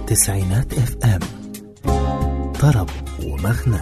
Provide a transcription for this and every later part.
تسعينات اف ام طرب ومغنى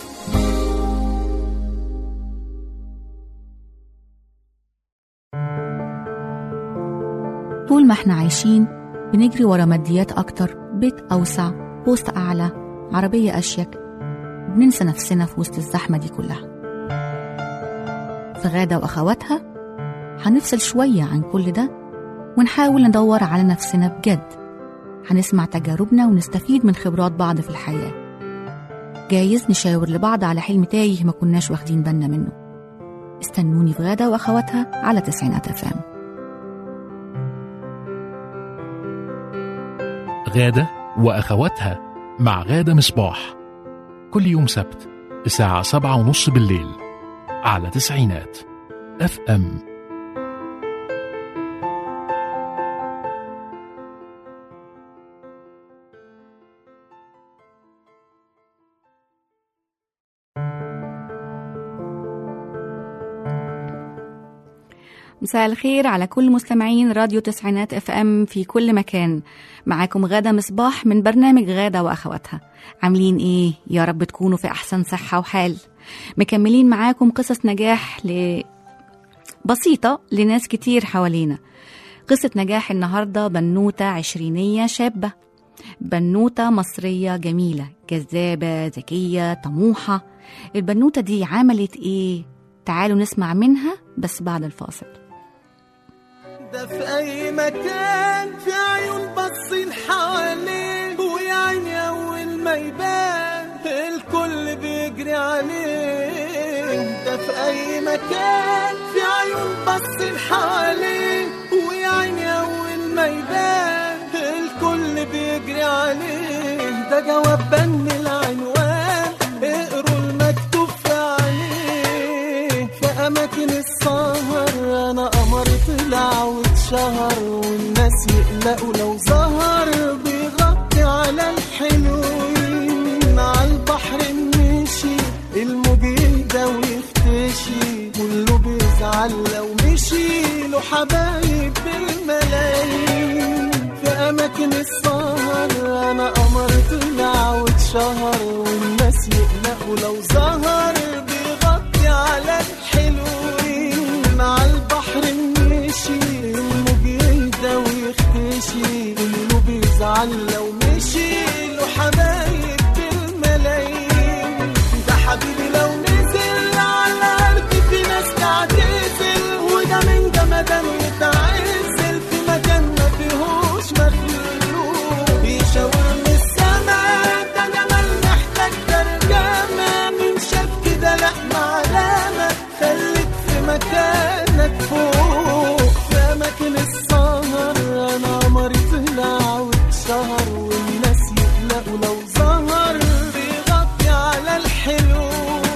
طول ما احنا عايشين بنجري ورا ماديات أكتر بيت أوسع بوست أعلى عربية أشيك بننسى نفسنا في وسط الزحمة دي كلها في غادة وأخواتها هنفصل شوية عن كل ده ونحاول ندور على نفسنا بجد هنسمع تجاربنا ونستفيد من خبرات بعض في الحياة جايز نشاور لبعض على حلم تايه ما كناش واخدين بالنا منه استنوني في غادة وأخواتها على تسعينات أفام غادة وأخواتها مع غادة مصباح كل يوم سبت الساعة سبعة ونص بالليل على تسعينات اف ام مساء الخير على كل مستمعين راديو تسعينات اف ام في كل مكان معاكم غادة مصباح من برنامج غادة واخواتها عاملين ايه يا رب تكونوا في احسن صحة وحال مكملين معاكم قصص نجاح ل... بسيطة لناس كتير حوالينا قصة نجاح النهاردة بنوتة عشرينية شابة بنوتة مصرية جميلة جذابة ذكية طموحة البنوتة دي عملت ايه تعالوا نسمع منها بس بعد الفاصل ده في اي مكان في عيون باصين حواليه ويا عيني اول ما يبان الكل بيجري عليه ده في اي مكان في عيون باصين حواليه ويا عيني اول ما يبان الكل بيجري عليه ده جواب بن العنوان اقروا المكتوب في عليه في اماكن السهر انا قمر طلع واتشهر والناس يقلقوا لو ظهر بيغطي على الحلوين على البحر مشي الموج يهدى ويختشي كله بيزعل لو مشي له حبايب بالملايين في اماكن السهر انا قمر طلع واتشهر والناس يقلقوا لو ظهر بيغطي على الحلوين مع البحر مشي الموج يهدى ويختشي كله بيزعل لو مشي له حبايب بالملايين ده حبيبي لو نزل على الارض في ناس تعتزل وده من جمدان يتعزل في مكان ما فيهوش مخلوق بيشاور من السما ده جمال محتاج ترجمة من شاف كده لا معلمة خليك في مكانك فوق في أماكن السهر أنا قمري طلع واتشهر والناس يقلقوا لو ظهر بيغطي على الحلوين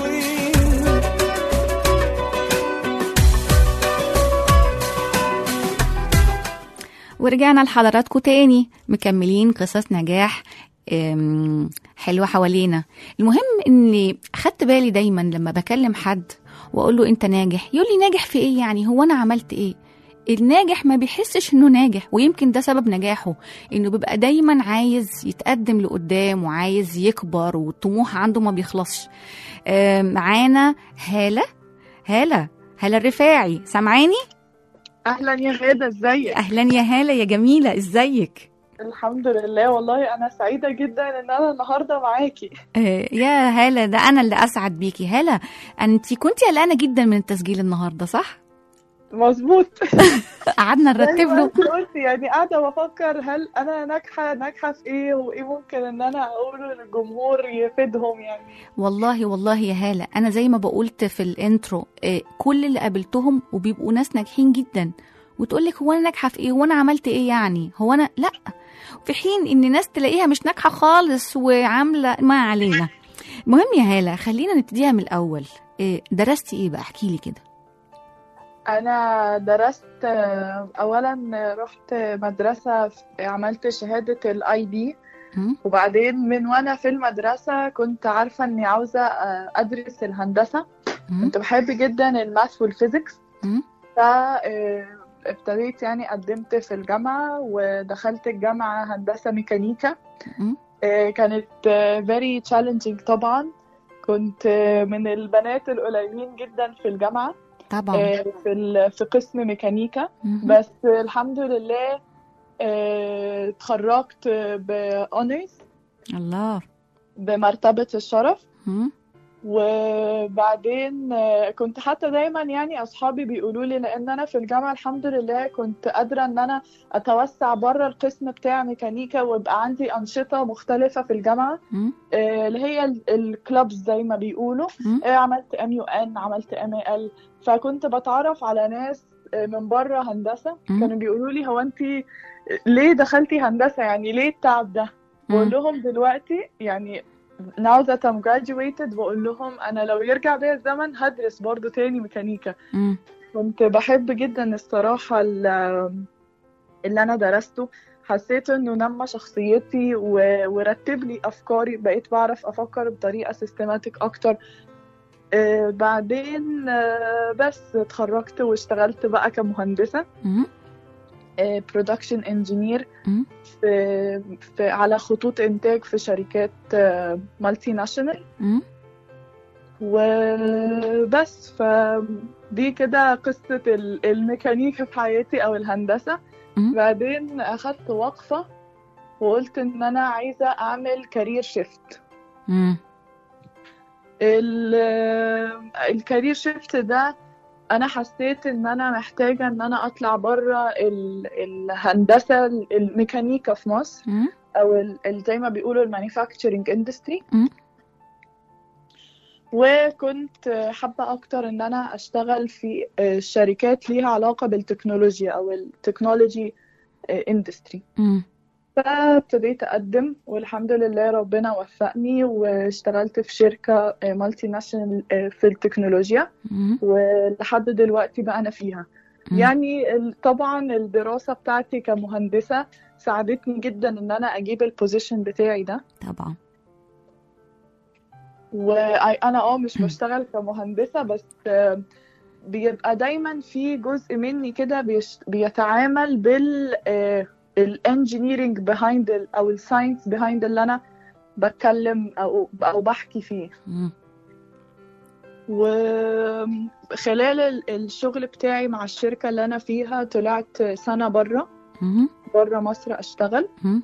ورجعنا لحضراتكم تاني مكملين قصص نجاح أم، حلوة حوالينا المهم اني خدت بالي دايما لما بكلم حد واقول له انت ناجح يقول لي ناجح في ايه يعني هو انا عملت ايه الناجح ما بيحسش انه ناجح ويمكن ده سبب نجاحه انه بيبقى دايما عايز يتقدم لقدام وعايز يكبر والطموح عنده ما بيخلصش أم، معانا هالة هالة هالة الرفاعي سامعاني اهلا يا غاده ازيك اهلا يا هالة يا جميلة ازيك الحمد لله والله انا سعيده جدا ان انا النهارده معاكي آه، يا هالة ده أنا اللي أسعد بيكي هالة أنت كنت قلقانة جدا من التسجيل النهاردة صح؟ مظبوط قعدنا نرتب زي ما له انت قلتي يعني قاعده بفكر هل انا ناجحه ناجحه في ايه وايه ممكن ان انا اقوله للجمهور يفيدهم يعني والله والله يا هالة أنا زي ما بقولت في الانترو آه، كل اللي قابلتهم وبيبقوا ناس ناجحين جدا وتقولك هو أنا ناجحة في إيه هو أنا عملت إيه يعني هو أنا لأ في حين إن ناس تلاقيها مش ناجحة خالص وعاملة ما علينا المهم يا هالة خلينا نبتديها من الأول آه، درستي إيه بقى احكي لي كده انا درست آه، اولا رحت مدرسه عملت شهاده الاي بي مم؟ وبعدين من وانا في المدرسه كنت عارفه اني عاوزه آه، ادرس الهندسه مم؟ كنت بحب جدا الماث والفيزيكس مم؟ ف آه، ابتديت يعني قدمت في الجامعة ودخلت الجامعة هندسة ميكانيكا مم. آه، كانت آه، very challenging طبعا كنت آه، من البنات القليلين جدا في الجامعة طبعا آه، في ال- في قسم ميكانيكا مهم. بس الحمد لله آه، اتخرجت بأونرز الله بمرتبة الشرف مم. وبعدين آه، كنت حتى دايما يعني اصحابي بيقولوا لي لان انا في الجامعه الحمد لله كنت قادره ان انا اتوسع بره القسم بتاع ميكانيكا ويبقى عندي انشطه مختلفه في الجامعه مم. آه، اللي هي ال- الكلابز زي ما بيقولوا مم. آه، عملت ام يو ان عملت ام اي ال فكنت بتعرف على ناس آه، من بره هندسه مم. كانوا بيقولوا لي هو انت ليه دخلتي هندسه يعني ليه التعب ده بقول مم. لهم دلوقتي يعني now that I'm graduated بقول لهم انا لو يرجع بيا الزمن هدرس برضو تاني ميكانيكا مم. كنت بحب جدا الصراحة ال- اللي انا درسته حسيت انه نمى شخصيتي و- ورتب لي افكاري بقيت بعرف افكر بطريقة سيستماتيك اكتر آه، بعدين آه، بس اتخرجت واشتغلت بقى كمهندسة مم. برودكشن انجينير مم. في, في على خطوط انتاج في شركات مالتي ناشونال مم. وبس فدي كده قصة ال- الميكانيكا في حياتي أو الهندسة مم. بعدين أخدت وقفة وقلت إن أنا عايزة أعمل كارير شيفت مم. الكارير شيفت ده أنا حسيت إن أنا محتاجة إن أنا أطلع بره ال- الهندسة الميكانيكا في مصر مم. او ال- ال- زي ما بيقولوا المانيفاكتشرنج اندستري مم. وكنت حابة أكتر إن أنا أشتغل في شركات ليها علاقة بالتكنولوجيا أو التكنولوجي اندستري مم. فابتديت أقدم والحمد لله ربنا وفقني واشتغلت في شركة مالتي ناشونال في التكنولوجيا مم. ولحد دلوقتي بقى أنا فيها مم. يعني ال- طبعا الدراسة بتاعتي كمهندسة ساعدتني جدا إن أنا أجيب البوزيشن بتاعي ده طبعا وانا اه مش مم. بشتغل كمهندسة بس آه، بيبقى دايما في جزء مني كده بيش- بيتعامل بال الانجينيرنج بيهايند او الساينس بيهايند اللي انا بتكلم او او بحكي فيه مم. وخلال ال- الشغل بتاعي مع الشركة اللي انا فيها طلعت سنة بره مم. بره مصر اشتغل مم.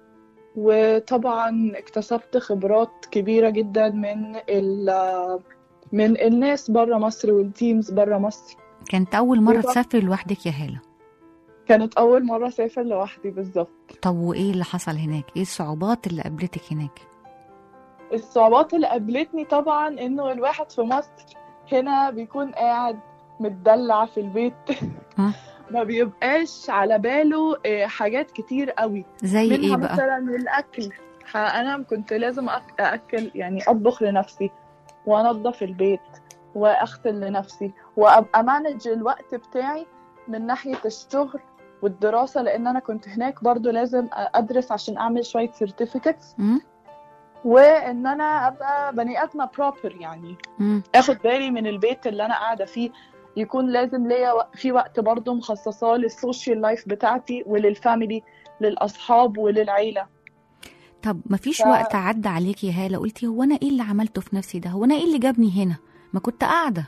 وطبعا اكتسبت خبرات كبيرة جدا من ال من الناس بره مصر والتيمز بره مصر كانت أول مرة بالظبط. تسافري لوحدك يا هالة كانت أول مرة أسافر لوحدي بالظبط طب وإيه اللي حصل هناك؟ إيه الصعوبات اللي قابلتك هناك؟ الصعوبات اللي قابلتني طبعا إنه الواحد في مصر هنا بيكون قاعد متدلع في البيت ها؟ ما بيبقاش على باله آه، حاجات كتير قوي زي منها إيه بقى؟ مثلا الأكل ح- أنا كنت لازم أك- أكل يعني أطبخ لنفسي وأنظف البيت وأغسل لنفسي وأبقى مانج الوقت بتاعي من ناحية الشغل والدراسة لأن أنا كنت هناك برضو لازم أدرس عشان أعمل شوية سيرتيفيكتس مم. وإن أنا أبقى بني آدمة بروبر يعني مم. اخد بالي من البيت اللي انا قاعده فيه يكون لازم ليا وق- في وقت برضه مخصصاه للسوشيال لايف بتاعتي وللفاميلي للاصحاب وللعيله طب مفيش ف- وقت عدى عليك يا هالة قلتي هو أنا إيه اللي عملته في نفسي ده؟ هو أنا إيه اللي جابني هنا؟ ما كنت قاعدة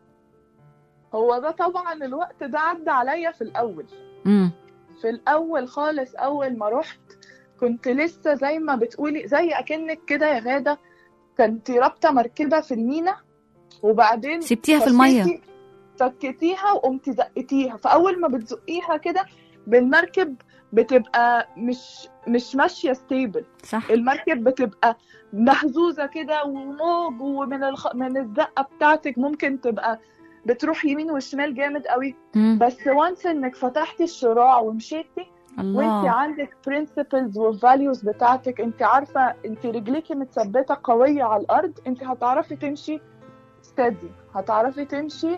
هو ده طبعا الوقت ده عدى عليا في الاول مم. في الاول خالص اول ما رحت كنت لسه زي ما بتقولي زي اكنك كده يا غاده كنت رابطه مركبه في المينا وبعدين سبتيها في المية فكيتي- فكيتيها وقمتي زقتيها فاول ما بتزقيها كده بالمركب بتبقى مش مش ماشيه ستيبل صح؟ المركب بتبقى مهزوزه كده وموج ومن الخ... من الزقه بتاعتك ممكن تبقى بتروح يمين وشمال جامد قوي مم. بس وانس انك فتحتي الشراع ومشيتي وانت الله عندك principles والفاليوز بتاعتك انت عارفه انت رجليكي متثبته قويه على الارض انت هتعرفي تمشي steady هتعرفي تمشي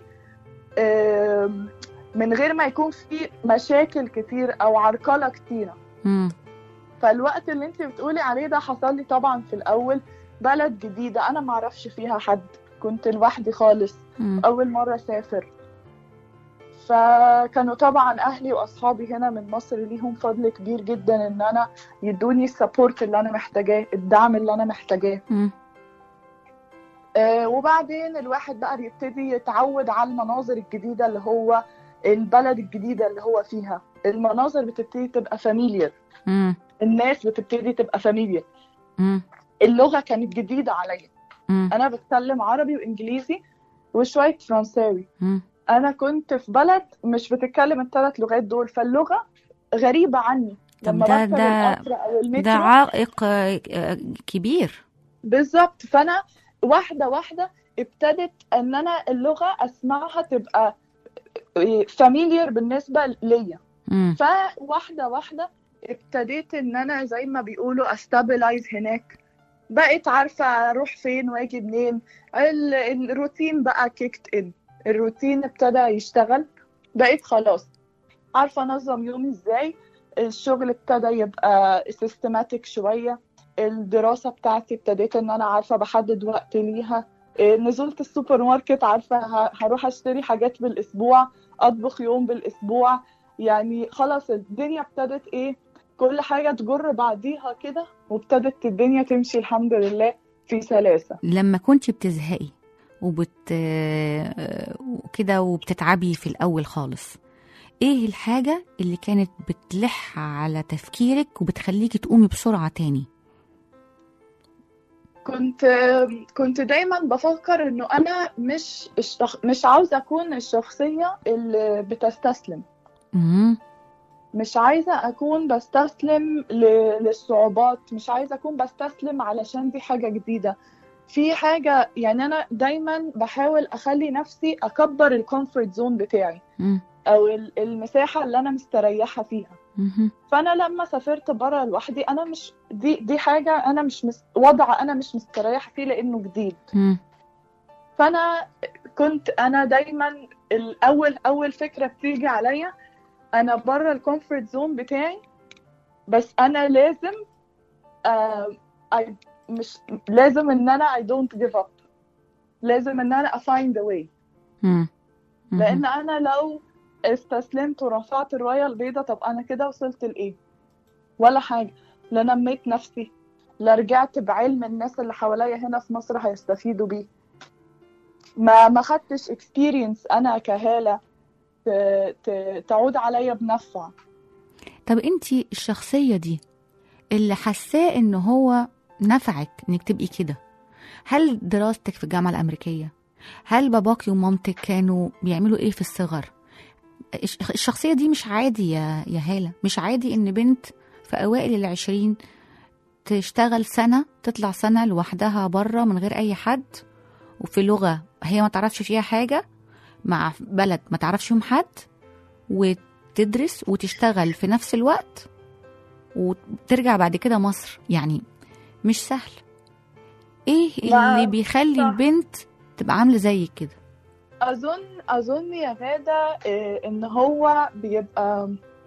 آم، من غير ما يكون في مشاكل كتير او عرقله كتيره مم. فالوقت اللي انت بتقولي عليه ده حصل لي طبعا في الاول بلد جديده انا معرفش فيها حد كنت لوحدي خالص مم. اول مره اسافر فكانوا طبعا اهلي واصحابي هنا من مصر ليهم فضل كبير جدا ان انا يدوني السبورت اللي انا محتاجاه الدعم اللي انا محتاجاه مم. آه، وبعدين الواحد بقى بيبتدي يتعود على المناظر الجديدة اللي هو البلد الجديدة اللي هو فيها المناظر بتبتدي تبقى فاميليار مم. الناس بتبتدي تبقى فاميليار مم. اللغة كانت جديدة عليا مم. أنا بتكلم عربي وإنجليزي وشوية فرنساوي مم. أنا كنت في بلد مش بتتكلم الثلاث لغات دول فاللغة غريبة عني طب لما ده- بركب ده- القطر أو ده المترو عائق آه، آه، كبير بالظبط فانا واحده واحده ابتدت ان انا اللغه اسمعها تبقى فاميليار بالنسبه ليا مم. فواحده واحده ابتديت ان انا زي ما بيقولوا استابلايز هناك بقيت عارفه اروح فين واجي منين ال- الروتين بقى كيكت ان الروتين ابتدى يشتغل بقيت خلاص عارفه انظم يومي ازاي الشغل ابتدى يبقى سيستماتيك شويه الدراسه بتاعتي ابتديت ان انا عارفه بحدد وقت ليها إيه، نزلت السوبر ماركت عارفه ه- هروح اشتري حاجات بالاسبوع اطبخ يوم بالاسبوع يعني خلاص الدنيا ابتدت ايه كل حاجه تجر بعضيها كده وابتدت الدنيا تمشي الحمد لله في سلاسه لما كنت بتزهقي وبت آه، وكده وبتتعبي في الأول خالص ايه الحاجة اللي كانت بتلح على تفكيرك وبتخليكي تقومي بسرعة تاني كنت كنت دايما بفكر انه انا مش الشخ... مش عاوزه اكون الشخصيه اللي بتستسلم مم. مش عايزه اكون بستسلم ل... للصعوبات مش عايزه اكون بستسلم علشان دي حاجه جديده في حاجه يعني انا دايما بحاول اخلي نفسي اكبر الكومفورت زون بتاعي مم. او ال- المساحه اللي انا مستريحه فيها مهم. فانا لما سافرت بره لوحدي انا مش دي دي حاجه انا مش مس... وضع انا مش مستريحه فيه لانه جديد مم. فانا كنت انا دايما الاول اول فكره بتيجي عليا انا بره الكومفورت زون بتاعي بس انا لازم آه I مش لازم ان انا I don't give up لازم ان انا find a way مم. مهم. لان انا لو استسلمت ورفعت الرايه البيضاء طب انا كده وصلت لايه ولا حاجه لا نميت نفسي لا رجعت بعلم الناس اللي حواليا هنا في مصر هيستفيدوا بيه ما ما خدتش اكسبيرينس انا كهاله ت- ت- تعود عليا بنفع طب انتي الشخصية دي اللي حاساه ان هو نفعك انك تبقي كده هل دراستك في الجامعة الأمريكية هل باباكي ومامتك كانوا بيعملوا ايه في الصغر الش- الشخصية دي مش عادي يا يا هالة مش عادي ان بنت في أوائل العشرين تشتغل سنة تطلع سنة لوحدها بره من غير أي حد وفي لغة هي ما تعرفش فيها حاجة مع بلد ما تعرفش فيهم حد وتدرس وتشتغل في نفس الوقت وترجع بعد كده مصر يعني مش سهل ايه لا، اللي بيخلي صح. البنت تبقى عاملة زيك كده اظن اظن يا غاده إيه، ان هو بيبقى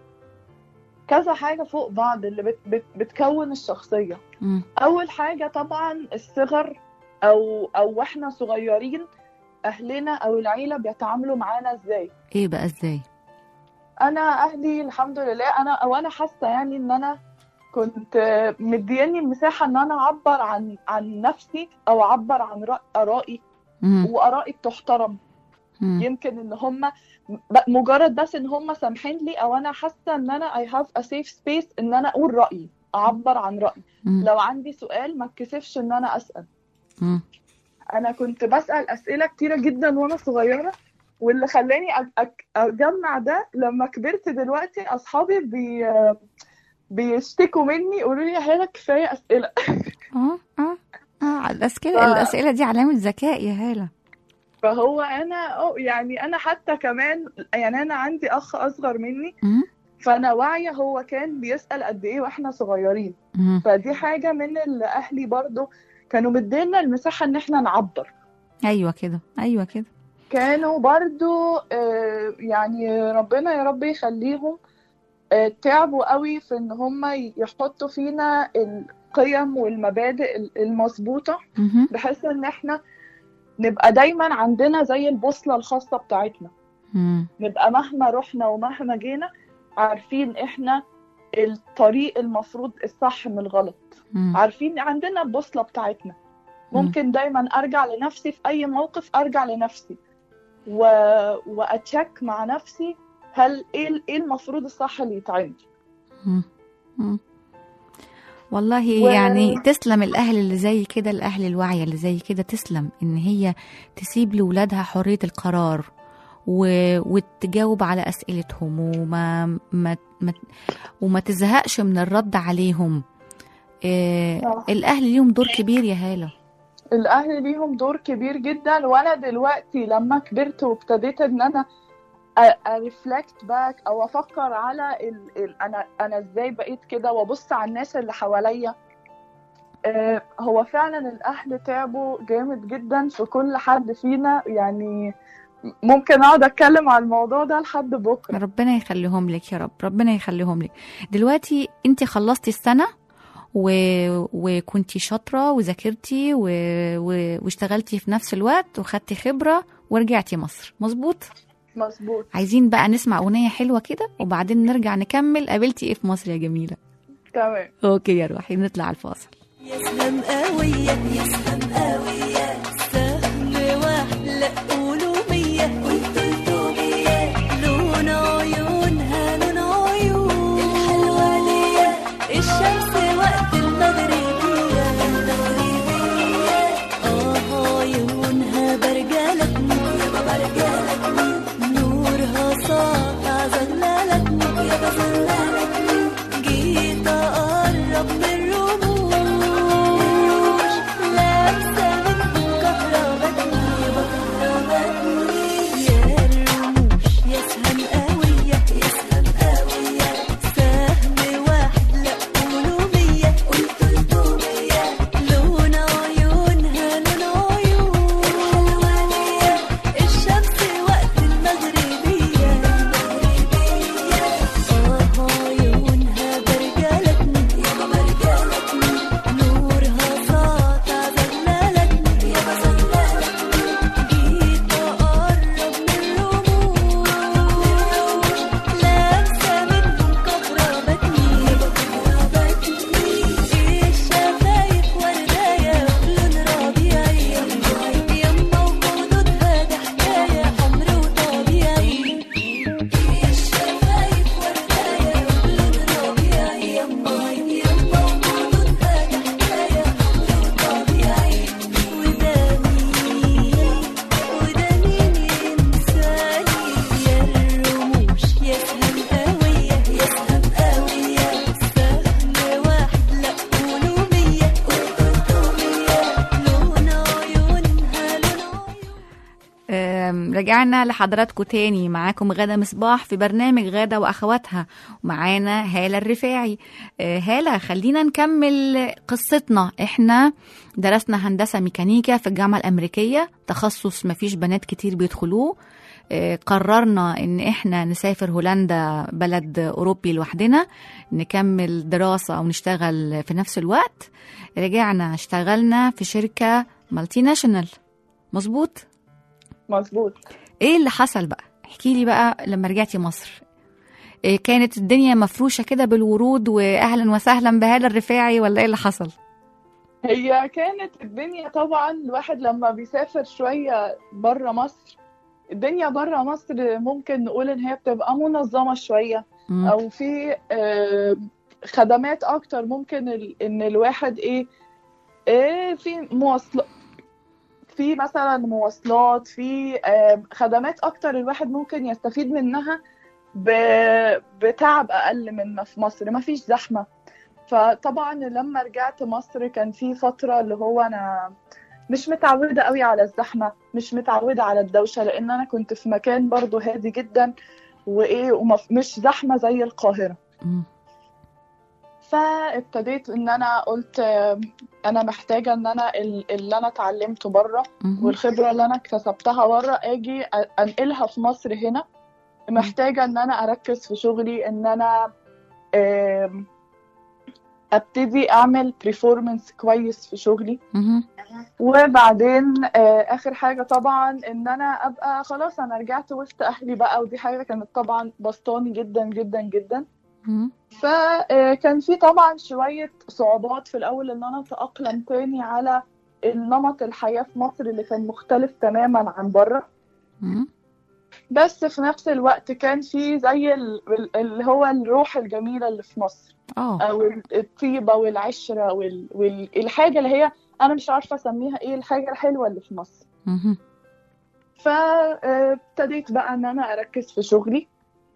كذا حاجه فوق بعض اللي بت بت بتكون الشخصيه مم. اول حاجه طبعا الصغر او او واحنا صغيرين اهلنا او العيله بيتعاملوا معانا ازاي ايه بقى ازاي انا اهلي الحمد لله انا او انا حاسه يعني ان انا كنت مدياني المساحه ان انا اعبر عن عن نفسي او اعبر عن رأ- ارائي مم. وارائي بتحترم مم. يمكن ان هم ب- مجرد بس ان هم سامحين لي او انا حاسه ان انا I have a safe space ان انا اقول رايي اعبر عن رايي مم. لو عندي سؤال ما اتكسفش ان انا اسال مم. انا كنت بسال اسئله كتيره جدا وانا صغيره واللي خلاني أ- أ- اجمع ده لما كبرت دلوقتي اصحابي بي بيشتكوا مني يقولوا لي يا هاله كفايه اسئله اه اه اه الأسئلة ف- الأسئلة دي علامة ذكاء يا هالة فهو انا أو يعني انا حتى كمان يعني انا عندي اخ اصغر مني مم. فانا واعيه هو كان بيسال قد ايه واحنا صغيرين مم. فدي حاجه من اللي اهلي برضو كانوا مدينا المساحه ان احنا نعبر ايوه كده ايوه كده كانوا برضو آه، يعني ربنا يا رب يخليهم آه، تعبوا قوي في ان هم يحطوا فينا القيم والمبادئ المظبوطه مهم. بحيث ان احنا نبقى دايما عندنا زي البوصله الخاصه بتاعتنا مم. نبقى مهما رحنا ومهما جينا عارفين احنا الطريق المفروض الصح من الغلط مم. عارفين عندنا البوصلة بتاعتنا ممكن دايما ارجع لنفسي في اي موقف ارجع لنفسي و... واتشك مع نفسي هل ايه ال- ايه المفروض الصح اللي يتعمل مم. مم. والله و- يعني تسلم الأهل اللي زي كده الأهل الواعية اللي زي كده تسلم إن هي تسيب لولادها حرية القرار و... وتجاوب على أسئلتهم وما ما... ما... وما تزهقش من الرد عليهم إيه... صح. الأهل ليهم دور كبير يا هالة الاهل ليهم دور كبير جدا وانا دلوقتي لما كبرت وابتديت ان انا ارفلكت باك او افكر على ال ال انا انا ازاي بقيت كده وابص على الناس اللي حواليا آه، هو فعلا الاهل تعبوا جامد جدا في كل حد فينا يعني ممكن اقعد اتكلم عن الموضوع ده لحد بكره ربنا يخليهم لك يا رب ربنا يخليهم لك دلوقتي انت خلصتي السنة و... وكنتي شاطرة وذاكرتي و... و... واشتغلتي في نفس الوقت وخدتي خبرة ورجعتي مصر مظبوط مظبوط عايزين بقى نسمع أغنية حلوة كده وبعدين نرجع نكمل قابلتي ايه في مصر يا جميلة تمام اوكي يا روحي نطلع على الفاصل يسلم قوية يسلم قوية سهم واحد لا قولوا مية قلت الدنيا لون عيونها لون عيون الحلوة ليا الشمس وقت المغربية المغربية اه عيونها برجلتني يابا برجلتني نورها ساطع زغللتني يابا زغللتني جيت اقرب من الرموش لابسه منهم كهربتني يابا كهربتني يا الرموش يا سهم قوية يا سهم قوية سهم واحد لا قولوا مية قلت الدنيا لون عيونها لون عيون الحلوة ليا الشمس وقت المغربية المغربية اه عيونها برجلتني يابا برجلتني نورها ساطع زغللتني يابا زغللتني جيت اقرب من الرموش لابسه منهم كهربتني يابا كهربتني الشفايف وردايه ولون ربيعي يما وخدودها ده حكايه حمر وطبيعي الشفايف وردايه ولون ربيعي يما يما وخدودها ده حكايه حمر وطبيعي وده مين وده مين ينساني يا الرموش يا سهم قوية يا سهم قوية سهم واحد لا قولوا مية قولوا مية لون عيونها لون عيون أم، رجعنا لحضراتكم تاني معاكم غادة مصباح في برنامج غادة وأخواتها ومعانا هالة الرفاعي أه، هالة خلينا نكمل قصتنا احنا درسنا هندسة ميكانيكا في الجامعة الأمريكية تخصص مفيش بنات كتير بيدخلوه أه، قررنا ان احنا نسافر هولندا بلد اوروبي لوحدنا نكمل دراسة او نشتغل في نفس الوقت رجعنا اشتغلنا في شركة مالتي ناشونال مظبوط مظبوط ايه اللي حصل بقى احكي لي بقى لما رجعتي مصر إيه كانت الدنيا مفروشه كده بالورود واهلا وسهلا بهالة الرفاعي ولا ايه اللي حصل هي كانت الدنيا طبعا الواحد لما بيسافر شوية بره مصر الدنيا بره مصر ممكن نقول ان هي بتبقى منظمة شوية مم. او في آه، خدمات اكتر ممكن ال- ان الواحد ايه ايه في مواصلات في مثلا مواصلات في آه، خدمات اكتر الواحد ممكن يستفيد منها ب- بتعب اقل من ما في مصر ما فيش زحمة فطبعا لما رجعت مصر كان في فترة اللي هو انا مش متعودة قوي على الزحمة مش متعودة على الدوشة لان انا كنت في مكان برضو هادي جدا وايه ومش زحمة زي القاهرة مم. فابتديت ان انا قلت آه، انا محتاجه ان انا ال- اللي انا اتعلمته بره مم. والخبره اللي انا اكتسبتها بره اجي أ- انقلها في مصر هنا محتاجه ان انا اركز في شغلي ان انا آم، ابتدي اعمل بريفورمانس كويس في شغلي مهم. وبعدين آه، اخر حاجه طبعا ان انا ابقى خلاص انا رجعت وسط اهلي بقى ودي حاجه كانت طبعا بسطاني جدا جدا جدا مهم. فكان في طبعا شويه صعوبات في الاول ان انا اتاقلم تاني على النمط الحياه في مصر اللي كان مختلف تماما عن بره مهم. بس في نفس الوقت كان في زي ال- ال- اللي هو الروح الجميله اللي في مصر اه او الطيبه والعشره وال- والحاجه اللي هي انا مش عارفه اسميها ايه الحاجه الحلوه اللي في مصر مهم. فابتديت بقى ان انا اركز في شغلي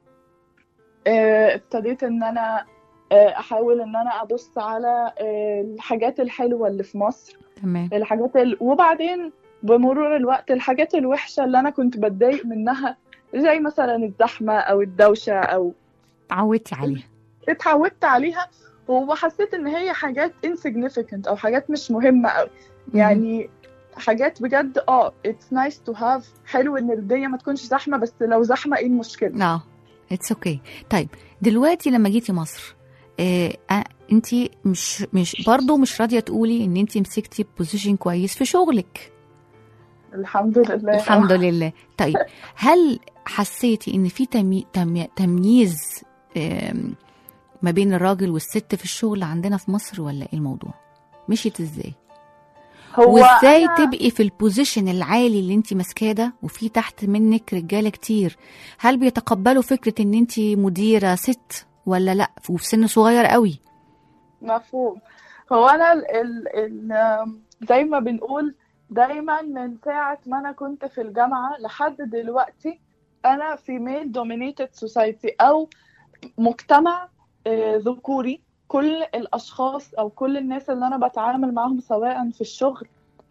آه، ابتديت ان انا آه، احاول ان انا ابص على آه، الحاجات الحلوه اللي في مصر تمام الحاجات ال... وبعدين بمرور الوقت الحاجات الوحشه اللي انا كنت بتضايق منها زي مثلا الزحمه او الدوشه او اتعودتي عليها اتعودت عليها وحسيت ان هي حاجات insignificant او حاجات مش مهمه أوي يعني حاجات بجد اه it's nice to have حلو ان الدنيا ما تكونش زحمه بس لو زحمه ايه المشكله اه اتس اوكي طيب دلوقتي لما جيتي مصر آه انت مش مش برضه مش راضيه تقولي ان انت مسكتي بوزيشن كويس في شغلك الحمد لله الحمد لله طيب هل حسيتي ان في تمي... تمي... تمييز آم، ما بين الراجل والست في الشغل عندنا في مصر ولا ايه الموضوع مشيت ازاي هو وازاي أنا- تبقي في البوزيشن العالي اللي انت ماسكاه ده وفي تحت منك رجاله كتير هل بيتقبلوا فكره ان انت مديره ست ولا لا وفي سن صغير قوي مفهوم هو انا ال ال ال زي ما بنقول دايما من ساعة ما انا كنت في الجامعة لحد دلوقتي انا في ميل دومينيتد سوسايتي او مجتمع آه، ذكوري كل الاشخاص او كل الناس اللي انا بتعامل معاهم سواء في الشغل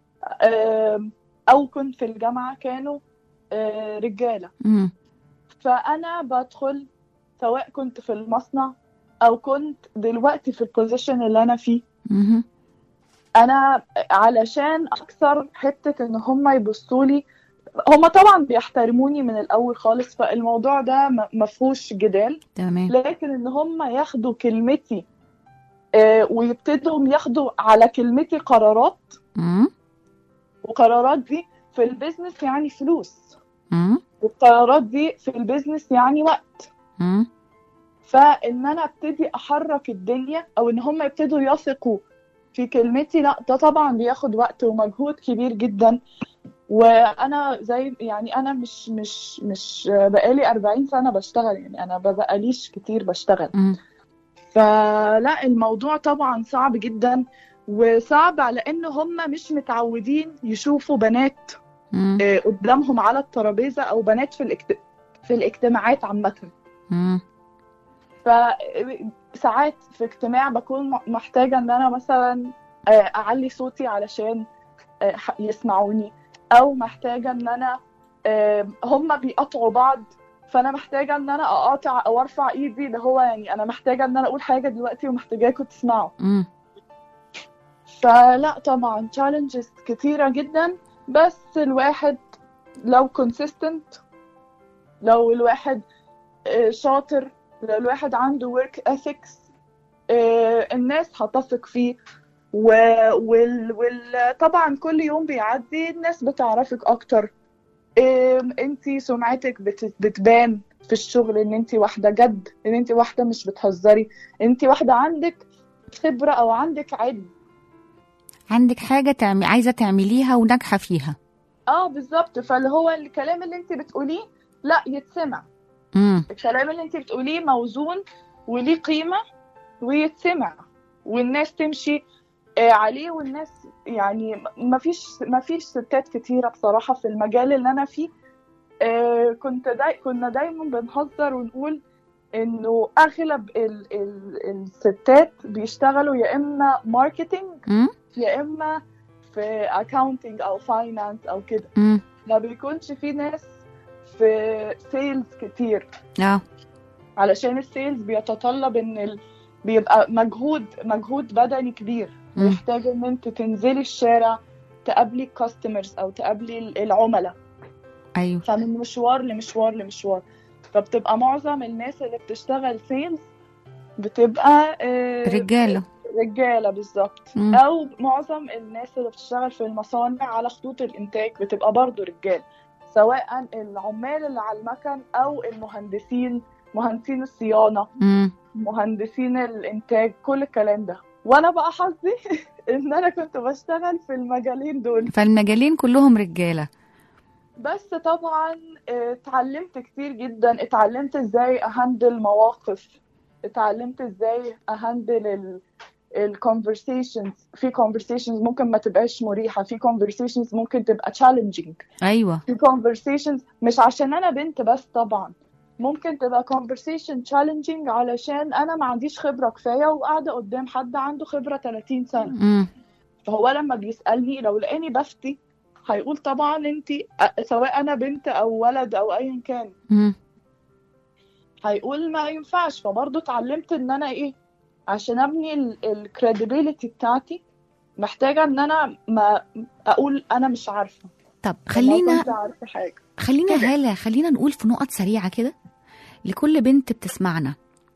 آم، او كنت في الجامعة كانوا آه، رجالة امم فانا بدخل سواء كنت في المصنع او كنت دلوقتي في البوزيشن اللي انا فيه مهم. انا علشان اكثر حته ان هم يبصوا لي هم طبعا بيحترموني من الاول خالص فالموضوع ده م- مفهوش جدال تمام لكن ان هم ياخدوا كلمتي آه، ويبتدوا ياخدوا على كلمتي قرارات امم وقرارات دي في البيزنس يعني فلوس امم والقرارات دي في البيزنس يعني وقت امم فان انا ابتدي احرك الدنيا او ان هم يبتدوا يثقوا في كلمتي لا ده طبعا بياخد وقت ومجهود كبير جدا وانا زي يعني انا مش مش مش بقالي 40 سنه بشتغل يعني انا ما بقاليش كتير بشتغل امم فلا الموضوع طبعا صعب جدا وصعب على ان هم مش متعودين يشوفوا بنات امم آه، قدامهم على الترابيزه او بنات في الاجت... في الاجتماعات عامه امم فساعات في اجتماع بكون م- محتاجة ان انا مثلا آه، اعلي صوتي علشان آه، ح- يسمعوني او محتاجة ان انا آه، هم بيقطعوا بعض فانا محتاجة ان انا اقاطع او ارفع ايدي اللي هو يعني انا محتاجة ان انا اقول حاجة دلوقتي ومحتاجاكم تسمعوا امم فلا طبعا challenges كتيرة جدا بس الواحد لو consistent لو الواحد آه، شاطر لو الواحد عنده work ethics آه، الناس هتثق فيه و... وال... وال... طبعا كل يوم بيعدي الناس بتعرفك اكتر انت سمعتك بت... بتبان في الشغل ان انت واحده جد ان انت واحده مش بتهزري انت واحده عندك خبره او عندك علم عندك حاجه تعمل عايزه تعمليها وناجحه فيها اه بالظبط فاللي هو الكلام اللي انت بتقوليه لا يتسمع امم الكلام اللي انت بتقوليه موزون وليه قيمة ويتسمع والناس تمشي آه، عليه والناس يعني ما فيش ما فيش ستات كتيرة بصراحة في المجال اللي أنا فيه آه، كنت داي كنا دايما بنهزر ونقول إنه أغلب ال ال الستات بيشتغلوا يا إما ماركتينج امم يا إما في أكاونتينج أو فاينانس أو كده امم ما بيكونش في ناس في سيلز كتير اه علشان السيلز بيتطلب ان ال... بيبقى مجهود مجهود بدني كبير مم. محتاج ان انت تنزلي الشارع تقابلي الكاستمرز او تقابلي ال- العملاء ايوه فمن مشوار لمشوار لمشوار فبتبقى معظم الناس اللي بتشتغل سيلز بتبقى آه، رجاله رجاله بالظبط مم. او معظم الناس اللي بتشتغل في المصانع على خطوط الانتاج بتبقى برضو رجال سواء العمال اللي على المكن او المهندسين مهندسين الصيانه مم. مهندسين الانتاج كل الكلام ده وانا بقى حظي ان انا كنت بشتغل في المجالين دول فالمجالين كلهم رجالة بس طبعا آه، اتعلمت كتير جدا اتعلمت ازاي اهندل مواقف اتعلمت ازاي اهندل ال الكونفرسيشنز في conversations ممكن ما تبقاش مريحة في conversations ممكن تبقى challenging أيوة في conversations مش عشان انا بنت بس طبعا ممكن تبقى conversation challenging علشان انا ما عنديش خبرة كفاية وقاعدة قدام حد عنده خبرة 30 سنة مم. فهو لما بيسألني لو لقاني بفتي هيقول طبعا انت سواء انا بنت او ولد او ايا كان مم. هيقول ما ينفعش فبرضه اتعلمت ان انا ايه عشان ابني الكريديبيليتي بتاعتي محتاجة ان انا ما اقول انا مش عارفة طب ما خلينا كنت عارفة حاجة خلينا كده. هالة خلينا نقول في نقط سريعة كده لكل بنت بتسمعنا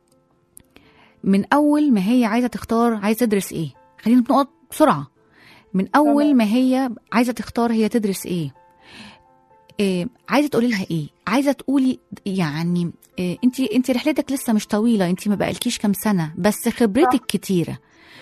من أول ما هي عايزة تختار عايزة تدرس إيه خلينا بنقط بسرعة من أول تمام. ما هي عايزة تختار هي تدرس إيه إيه عايزة تقولي لها إيه عايزة تقولي يعني إيه انت انت رحلتك لسه مش طويلة انت ما بقالكيش كام سنة بس خبرتك كتيرة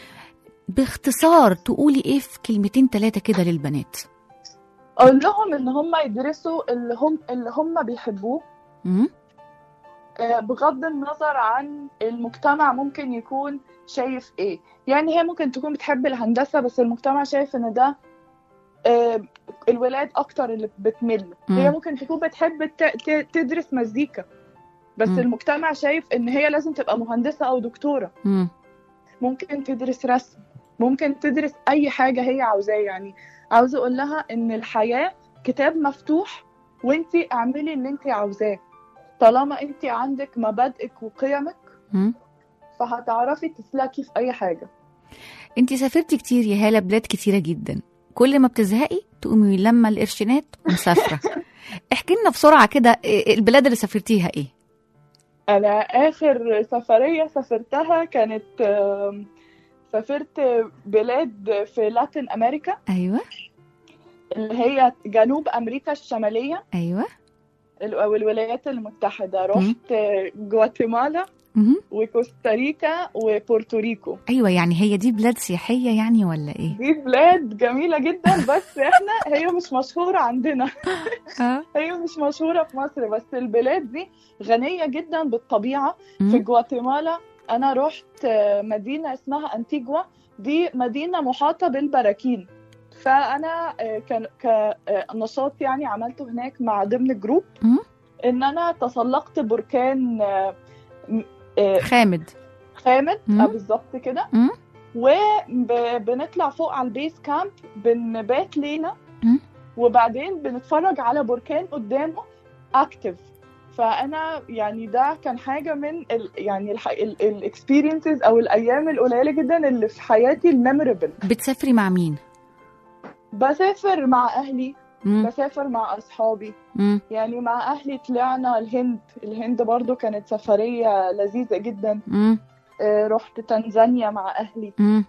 باختصار تقولي ايه في كلمتين ثلاثة كده للبنات اقول لهم ان هم يدرسوا اللي هم اللي هم بيحبوه مم؟ آه، بغض النظر عن المجتمع ممكن يكون شايف ايه يعني هي ممكن تكون بتحب الهندسة بس المجتمع شايف ان ده آه، الولاد اكتر اللي بتمل مم. هي ممكن تكون بتحب ت- ت- تدرس مزيكا بس مم. المجتمع شايف ان هي لازم تبقى مهندسة او دكتورة مم. ممكن تدرس رسم ممكن تدرس اي حاجة هي عاوزاه يعني عاوزة اقول لها ان الحياة كتاب مفتوح وانتي اعملي اللي انتي عاوزاه طالما انتي عندك مبادئك وقيمك مم. فهتعرفي تسلكي في اي حاجة انت سافرتي كتير يا هالة بلاد كتيرة جدا كل ما بتزهقي تقومي لما القرشينات ومسافرة احكي لنا بسرعة كده إيه البلاد اللي سافرتيها ايه انا اخر سفرية سافرتها كانت آم، سافرت بلاد في لاتين امريكا ايوه اللي هي جنوب امريكا الشمالية ايوه ال- او الولايات المتحدة رحت جواتيمالا مهم. وكوستاريكا وبورتوريكو ايوه يعني هي دي بلاد سياحية يعني ولا ايه دي بلاد جميلة جدا بس احنا هي مش مشهورة عندنا اه هي مش مشهورة في مصر بس البلاد دي غنية جدا بالطبيعة في مم. جواتيمالا أنا رحت آه، مدينة اسمها أنتيجوا دي مدينة محاطة بالبراكين فأنا آه، كان كنشاط يعني عملته هناك مع ضمن جروب مم. إن أنا تسلقت بركان آه، م- آه، خامد خامد مم. آه، بالظبط كده مم. وبنطلع فوق على البيس كامب بنبات لينا مم. وبعدين بنتفرج على بركان قدامه اكتف فانا يعني ده كان حاجه من ال يعني الاكسبيرينسز او الايام القليله جدا اللي في حياتي الميموربل بتسافري مع مين بسافر مع اهلي مم. بسافر مع اصحابي مم. يعني مع اهلي طلعنا الهند الهند برضو كانت سفريه لذيذه جدا مم. آه، رحت تنزانيا مع اهلي مم.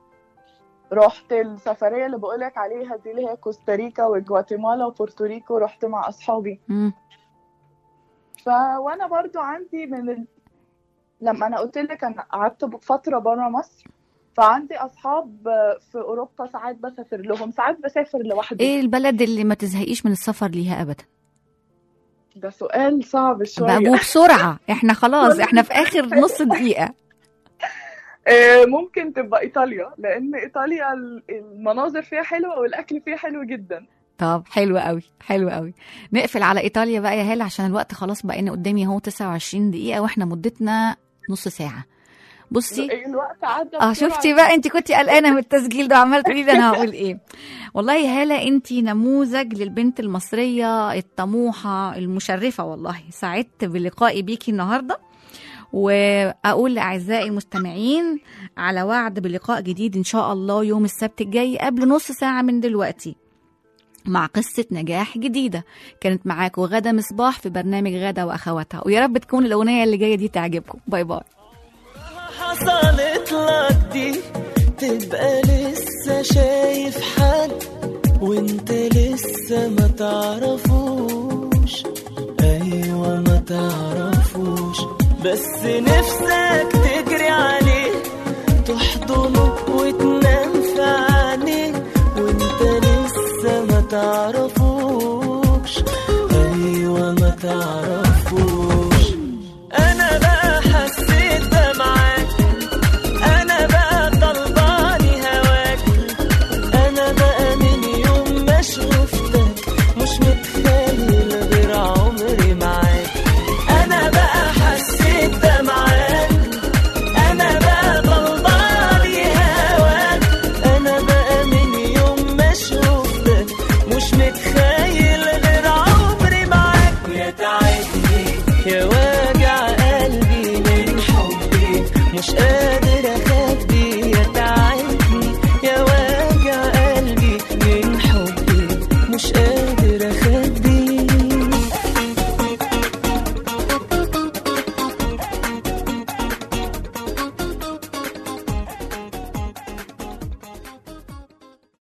رحت السفرية اللي بقولك عليها دي اللي هي كوستاريكا وجواتيمالا وبورتوريكو رحت مع أصحابي مم. ف وانا برضو عندي من ال... لما انا قلت لك انا قعدت فتره بره مصر فعندي اصحاب في اوروبا ساعات بسافر لهم ساعات بسافر لوحدي ايه البلد اللي ما تزهقيش من السفر ليها ابدا ده سؤال صعب بقى شويه وبسرعة احنا خلاص احنا في اخر نص دقيقة آه، ممكن تبقى ايطاليا لان ايطاليا ال- المناظر فيها حلوه والاكل فيها حلو جدا طب حلو قوي حلو قوي نقفل على ايطاليا بقى يا هاله عشان الوقت خلاص بقينا قدامي اهو 29 دقيقه واحنا مدتنا نص ساعه بصي الوقت عدى اه بسرعة. شفتي بقى انت كنت قلقانه من التسجيل ده وعماله تقولي لي انا هقول ايه والله يا هاله انت نموذج للبنت المصريه الطموحه المشرفه والله سعدت بلقائي بيكي النهارده واقول لاعزائي المستمعين على وعد بلقاء جديد ان شاء الله يوم السبت الجاي قبل نص ساعه من دلوقتي مع قصة نجاح جديدة كانت معاكم غدا مصباح في برنامج غدا وأخواتها ويا رب تكون الأغنية اللي جاية دي تعجبكم باي باي حصلت لك دي تبقى لسه شايف حد وانت لسه ما تعرفوش ايوه ما تعرفوش بس نفسك تجري عليه تحضنه